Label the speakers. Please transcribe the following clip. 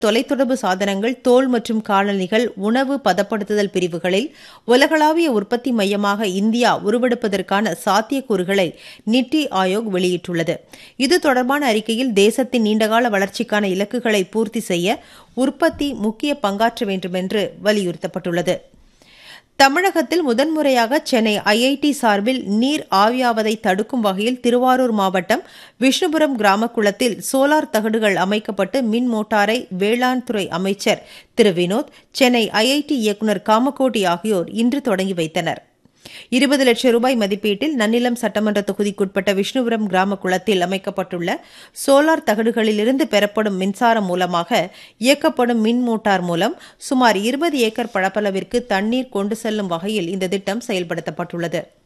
Speaker 1: தொலைத்தொடர்பு சாதனங்கள் தோல் மற்றும் காலணிகள் உணவு பதப்படுத்துதல் பிரிவுகளில் உலகளாவிய உற்பத்தி மையமாக இந்தியா உருவெடுப்பதற்கான சாத்தியக்கூறுகளை நித்தி ஆயோக் வெளியிட்டுள்ளது இது தொடர்பான அறிக்கையில் தேசத்தின் நீண்டகால வளர்ச்சிக்கான இலக்குகளை பூர்த்தி செய்ய உற்பத்தி முக்கிய பங்காற்ற வேண்டும் என்று வலியுறுத்தப்பட்டுள்ளது தமிழகத்தில் முதன்முறையாக சென்னை ஐஐடி சார்பில் நீர் ஆவியாவதை தடுக்கும் வகையில் திருவாரூர் மாவட்டம் விஷ்ணுபுரம் கிராமக்குளத்தில் சோலார் தகடுகள் அமைக்கப்பட்டு மின் மோட்டாரை வேளாண் துறை அமைச்சர் திரு வினோத் சென்னை ஐஐடி இயக்குநர் காமகோட்டி ஆகியோர் இன்று தொடங்கி வைத்தனர் இருபது லட்சம் ரூபாய் மதிப்பீட்டில் நன்னிலம் சட்டமன்ற தொகுதிக்குட்பட்ட விஷ்ணுபுரம் கிராம குளத்தில் அமைக்கப்பட்டுள்ள சோலார் தகடுகளிலிருந்து பெறப்படும் மின்சாரம் மூலமாக இயக்கப்படும் மின் மோட்டார் மூலம் சுமார் இருபது ஏக்கர் பரப்பளவிற்கு தண்ணீர் கொண்டு செல்லும் வகையில் இந்த திட்டம் செயல்படுத்தப்பட்டுள்ளது